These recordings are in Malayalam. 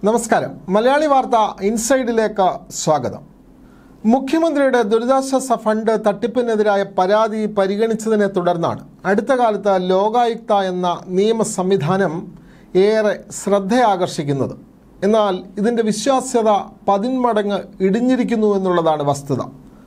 നമസ്കാരം മലയാളി വാർത്ത ഇൻസൈഡിലേക്ക് സ്വാഗതം മുഖ്യമന്ത്രിയുടെ ദുരിതാശ്വാസ ഫണ്ട് തട്ടിപ്പിനെതിരായ പരാതി പരിഗണിച്ചതിനെ തുടർന്നാണ് അടുത്ത കാലത്ത് ലോകായുക്ത എന്ന നിയമ സംവിധാനം ഏറെ ശ്രദ്ധയാകർഷിക്കുന്നത് എന്നാൽ ഇതിൻ്റെ വിശ്വാസ്യത പതിന്മടങ്ങ് ഇടിഞ്ഞിരിക്കുന്നു എന്നുള്ളതാണ് വസ്തുത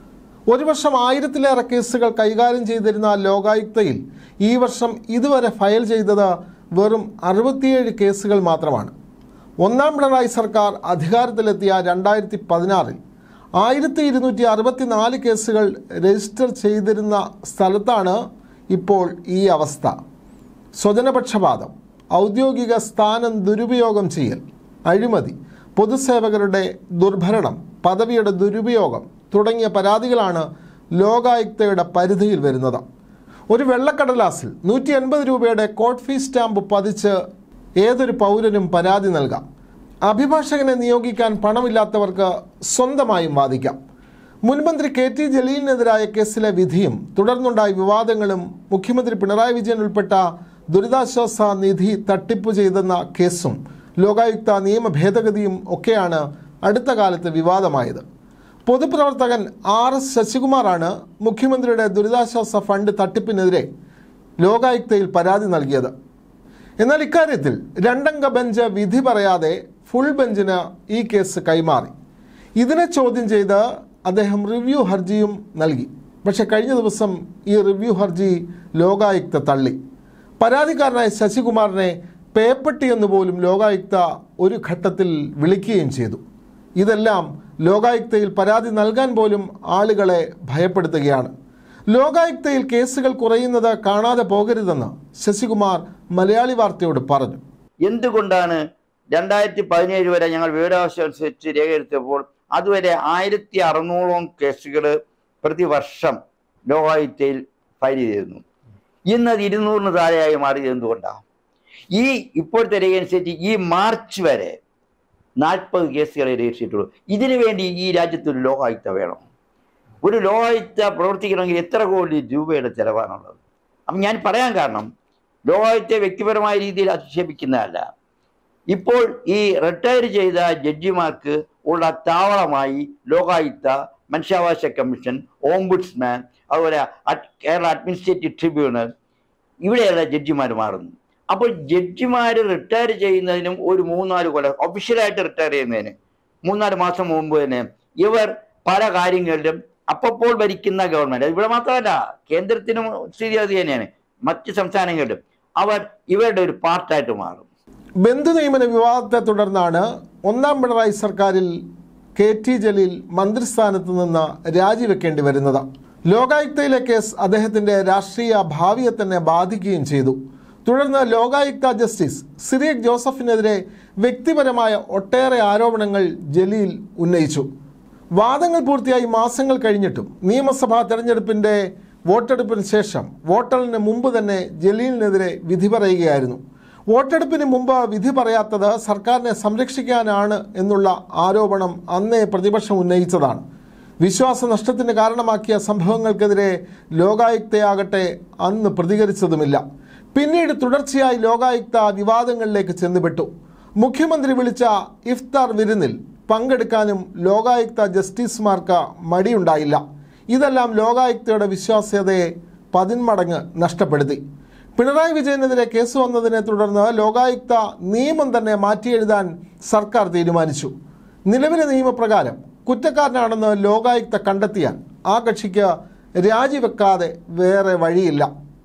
ഒരു വർഷം ആയിരത്തിലേറെ കേസുകൾ കൈകാര്യം ചെയ്തിരുന്ന ലോകായുക്തയിൽ ഈ വർഷം ഇതുവരെ ഫയൽ ചെയ്തത് വെറും അറുപത്തിയേഴ് കേസുകൾ മാത്രമാണ് ഒന്നാം പിണറായി സർക്കാർ അധികാരത്തിലെത്തിയ രണ്ടായിരത്തി പതിനാറിൽ ആയിരത്തി ഇരുന്നൂറ്റി അറുപത്തിനാല് കേസുകൾ രജിസ്റ്റർ ചെയ്തിരുന്ന സ്ഥലത്താണ് ഇപ്പോൾ ഈ അവസ്ഥ സ്വജനപക്ഷപാതം ഔദ്യോഗിക സ്ഥാനം ദുരുപയോഗം ചെയ്യൽ അഴിമതി പൊതുസേവകരുടെ ദുർഭരണം പദവിയുടെ ദുരുപയോഗം തുടങ്ങിയ പരാതികളാണ് ലോകായുക്തയുടെ പരിധിയിൽ വരുന്നത് ഒരു വെള്ളക്കടലാസിൽ നൂറ്റി എൺപത് രൂപയുടെ കോർട്ട് ഫീസ് സ്റ്റാമ്പ് പതിച്ച് ഏതൊരു പൗരനും പരാതി നൽകാം അഭിഭാഷകനെ നിയോഗിക്കാൻ പണമില്ലാത്തവർക്ക് സ്വന്തമായും വാദിക്കാം മുൻമന്ത്രി കെ ടി ജലീലിനെതിരായ കേസിലെ വിധിയും തുടർന്നുണ്ടായ വിവാദങ്ങളും മുഖ്യമന്ത്രി പിണറായി വിജയൻ ഉൾപ്പെട്ട ദുരിതാശ്വാസ നിധി തട്ടിപ്പ് ചെയ്തെന്ന കേസും ലോകായുക്ത നിയമ ഭേദഗതിയും ഒക്കെയാണ് അടുത്ത കാലത്ത് വിവാദമായത് പൊതുപ്രവർത്തകൻ ആർ എസ് ശശികുമാറാണ് മുഖ്യമന്ത്രിയുടെ ദുരിതാശ്വാസ ഫണ്ട് തട്ടിപ്പിനെതിരെ ലോകായുക്തയിൽ പരാതി നൽകിയത് എന്നാൽ ഇക്കാര്യത്തിൽ രണ്ടംഗ ബെഞ്ച് വിധി പറയാതെ ഫുൾ ബെഞ്ചിന് ഈ കേസ് കൈമാറി ഇതിനെ ചോദ്യം ചെയ്ത് അദ്ദേഹം റിവ്യൂ ഹർജിയും നൽകി പക്ഷെ കഴിഞ്ഞ ദിവസം ഈ റിവ്യൂ ഹർജി ലോകായുക്ത തള്ളി പരാതിക്കാരനായ ശശികുമാറിനെ പേപ്പട്ടി എന്ന് പോലും ലോകായുക്ത ഒരു ഘട്ടത്തിൽ വിളിക്കുകയും ചെയ്തു ഇതെല്ലാം ലോകായുക്തയിൽ പരാതി നൽകാൻ പോലും ആളുകളെ ഭയപ്പെടുത്തുകയാണ് ലോകായുക്തയിൽ കേസുകൾ കുറയുന്നത് കാണാതെ പോകരുതെന്ന് ശശികുമാർ മലയാളി വാർത്തയോട് പറഞ്ഞു എന്തുകൊണ്ടാണ് രണ്ടായിരത്തി പതിനേഴ് വരെ ഞങ്ങൾ വിവരാവകാശം അനുസരിച്ച് രേഖപ്പെടുത്തിയപ്പോൾ അതുവരെ ആയിരത്തി അറുന്നൂറോളം കേസുകൾ പ്രതിവർഷം ലോകായുക്തയിൽ ഫയൽ ചെയ്തിരുന്നു ഇന്ന് അത് ഇരുന്നൂറിന് താഴെയായി മാറിയത് എന്തുകൊണ്ടാണ് ഈ ഇപ്പോഴത്തെ രേഖ അനുസരിച്ച് ഈ മാർച്ച് വരെ നാൽപ്പത് കേസുകളെ രജിസ്റ്റർ ചെയ്തിട്ടുള്ളൂ ഇതിനു വേണ്ടി ഈ രാജ്യത്ത് ഒരു ലോകായുക്ത വേണം ഒരു ലോകായുക്ത പ്രവർത്തിക്കണമെങ്കിൽ എത്ര കോടി രൂപയുടെ ചെലവാണുള്ളത് അപ്പം ഞാൻ പറയാൻ കാരണം ലോകായുക്തയെ വ്യക്തിപരമായ രീതിയിൽ അധിക്ഷേപിക്കുന്നതല്ല ഇപ്പോൾ ഈ റിട്ടയർ ചെയ്ത ജഡ്ജിമാർക്ക് ഉള്ള താവളമായി ലോകായുക്ത മനുഷ്യാവകാശ കമ്മീഷൻ ഓംബുഡ്സ്മാൻ അതുപോലെ അഡ്- കേരള അഡ്മിനിസ്ട്രേറ്റീവ് ട്രിബ്യൂണൽ ഇവിടെയുള്ള ജഡ്ജിമാർ മാറുന്നു അപ്പോൾ ജഡ്ജിമാർ റിട്ടയർ ചെയ്യുന്നതിനും ഒരു മൂന്നാല് കൊല്ലം ഒഫീഷ്യലായിട്ട് റിട്ടയർ ചെയ്യുന്നതിന് മൂന്നാല് മാസം മുമ്പ് തന്നെ ഇവർ പല കാര്യങ്ങളിലും അപ്പോൾ ഭരിക്കുന്ന ഗവൺമെന്റ് ഇവിടെ മാത്രമല്ല കേന്ദ്രത്തിനും സ്ഥിതി അത് തന്നെയാണ് മറ്റ് സംസ്ഥാനങ്ങളിലും അവർ ഇവരുടെ ഒരു പാർട്ടായിട്ട് മാറും ബന്ധു നിയമന വിവാദത്തെ തുടർന്നാണ് ഒന്നാം പിണറായി സർക്കാരിൽ കെ ടി ജലീൽ മന്ത്രിസ്ഥാനത്ത് നിന്ന് രാജിവെക്കേണ്ടി വരുന്നത് ലോകായുക്തയിലെ കേസ് അദ്ദേഹത്തിന്റെ രാഷ്ട്രീയ ഭാവിയെ തന്നെ ബാധിക്കുകയും ചെയ്തു തുടർന്ന് ലോകായുക്ത ജസ്റ്റിസ് സിറിയക് ജോസഫിനെതിരെ വ്യക്തിപരമായ ഒട്ടേറെ ആരോപണങ്ങൾ ജലീൽ ഉന്നയിച്ചു വാദങ്ങൾ പൂർത്തിയായി മാസങ്ങൾ കഴിഞ്ഞിട്ടും നിയമസഭാ തെരഞ്ഞെടുപ്പിന്റെ വോട്ടെടുപ്പിന് ശേഷം വോട്ടെണ്ണലിന് മുമ്പ് തന്നെ ജലീലിനെതിരെ വിധി പറയുകയായിരുന്നു വോട്ടെടുപ്പിന് മുമ്പ് വിധി പറയാത്തത് സർക്കാരിനെ സംരക്ഷിക്കാനാണ് എന്നുള്ള ആരോപണം അന്നേ പ്രതിപക്ഷം ഉന്നയിച്ചതാണ് വിശ്വാസനഷ്ടത്തിന് കാരണമാക്കിയ സംഭവങ്ങൾക്കെതിരെ ലോകായുക്തയാകട്ടെ അന്ന് പ്രതികരിച്ചതുമില്ല പിന്നീട് തുടർച്ചയായി ലോകായുക്ത വിവാദങ്ങളിലേക്ക് ചെന്നുപെട്ടു മുഖ്യമന്ത്രി വിളിച്ച ഇഫ്താർ വിരുന്നിൽ പങ്കെടുക്കാനും ലോകായുക്ത ജസ്റ്റിസുമാർക്ക് മടിയുണ്ടായില്ല ഇതെല്ലാം ലോകായുക്തയുടെ വിശ്വാസ്യതയെ പതിന്മടങ്ങ് നഷ്ടപ്പെടുത്തി പിണറായി വിജയനെതിരെ കേസ് വന്നതിനെ തുടർന്ന് ലോകായുക്ത നിയമം തന്നെ മാറ്റിയെഴുതാൻ സർക്കാർ തീരുമാനിച്ചു നിലവിലെ നിയമപ്രകാരം കുറ്റക്കാരനാണെന്ന് ലോകായുക്ത കണ്ടെത്തിയാൽ ആ കക്ഷിക്ക് രാജിവെക്കാതെ വേറെ വഴിയില്ല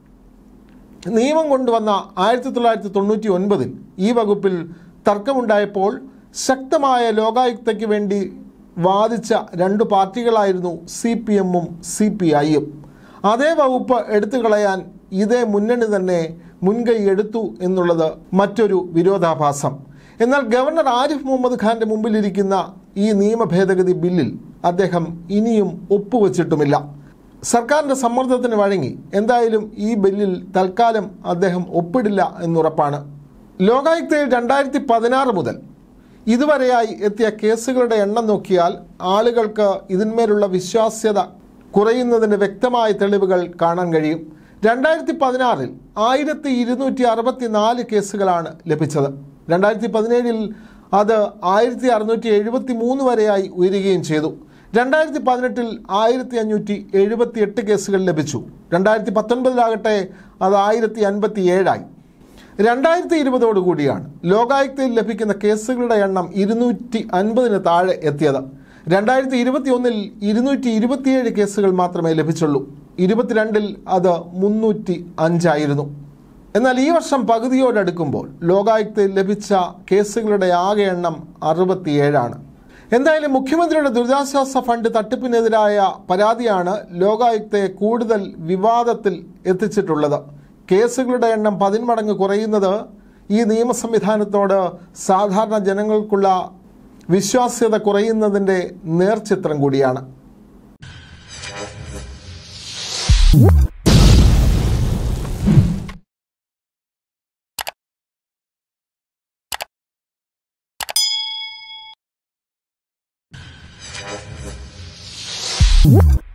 നിയമം കൊണ്ടുവന്ന ആയിരത്തി തൊള്ളായിരത്തി തൊണ്ണൂറ്റി ഒൻപതിൽ ഈ വകുപ്പിൽ തർക്കമുണ്ടായപ്പോൾ ശക്തമായ ലോകായുക്തയ്ക്ക് വേണ്ടി വാദിച്ച രണ്ട് പാർട്ടികളായിരുന്നു സി പി എമ്മും സി പി ഐയും അതേ വകുപ്പ് എടുത്തു കളയാൻ ഇതേ മുന്നണി തന്നെ മുൻകൈ എടുത്തു എന്നുള്ളത് മറ്റൊരു വിരോധാഭാസം എന്നാൽ ഗവർണർ ആരിഫ് മുഹമ്മദ് ഖാന്റെ മുമ്പിലിരിക്കുന്ന ഈ നിയമ ഭേദഗതി ബില്ലിൽ അദ്ദേഹം ഇനിയും ഒപ്പുവെച്ചിട്ടുമില്ല സർക്കാരിന്റെ സമ്മർദ്ദത്തിന് വഴങ്ങി എന്തായാലും ഈ ബില്ലിൽ തൽക്കാലം അദ്ദേഹം ഒപ്പിടില്ല എന്നുറപ്പാണ് ലോകായുക്തയിൽ രണ്ടായിരത്തി പതിനാറ് മുതൽ ഇതുവരെയായി എത്തിയ കേസുകളുടെ എണ്ണം നോക്കിയാൽ ആളുകൾക്ക് ഇതിന്മേലുള്ള വിശ്വാസ്യത കുറയുന്നതിന് വ്യക്തമായ തെളിവുകൾ കാണാൻ കഴിയും രണ്ടായിരത്തി പതിനാറിൽ ആയിരത്തി ഇരുന്നൂറ്റി അറുപത്തി നാല് കേസുകളാണ് ലഭിച്ചത് രണ്ടായിരത്തി പതിനേഴിൽ അത് ആയിരത്തി അറുന്നൂറ്റി എഴുപത്തി മൂന്ന് വരെയായി ഉയരുകയും ചെയ്തു രണ്ടായിരത്തി പതിനെട്ടിൽ ആയിരത്തി അഞ്ഞൂറ്റി എഴുപത്തി എട്ട് കേസുകൾ ലഭിച്ചു രണ്ടായിരത്തി പത്തൊൻപതിലാകട്ടെ അത് ആയിരത്തി അൻപത്തി ഏഴായി രണ്ടായിരത്തി ഇരുപതോടുകൂടിയാണ് ലോകായുക്തയിൽ ലഭിക്കുന്ന കേസുകളുടെ എണ്ണം ഇരുന്നൂറ്റി അൻപതിന് താഴെ എത്തിയത് രണ്ടായിരത്തി ഇരുപത്തി ഒന്നിൽ ഇരുന്നൂറ്റി ഇരുപത്തിയേഴ് കേസുകൾ മാത്രമേ ലഭിച്ചുള്ളൂ ഇരുപത്തിരണ്ടിൽ അത് മുന്നൂറ്റി അഞ്ചായിരുന്നു എന്നാൽ ഈ വർഷം പകുതിയോടടുക്കുമ്പോൾ ലോകായുക്തയിൽ ലഭിച്ച കേസുകളുടെ ആകെ എണ്ണം അറുപത്തിയേഴാണ് എന്തായാലും മുഖ്യമന്ത്രിയുടെ ദുരിതാശ്വാസ ഫണ്ട് തട്ടിപ്പിനെതിരായ പരാതിയാണ് ലോകായുക്തയെ കൂടുതൽ വിവാദത്തിൽ എത്തിച്ചിട്ടുള്ളത് കേസുകളുടെ എണ്ണം പതിന്മടങ്ങ് കുറയുന്നത് ഈ നിയമ സംവിധാനത്തോട് സാധാരണ ജനങ്ങൾക്കുള്ള വിശ്വാസ്യത കുറയുന്നതിൻ്റെ നേർചിത്രം കൂടിയാണ് you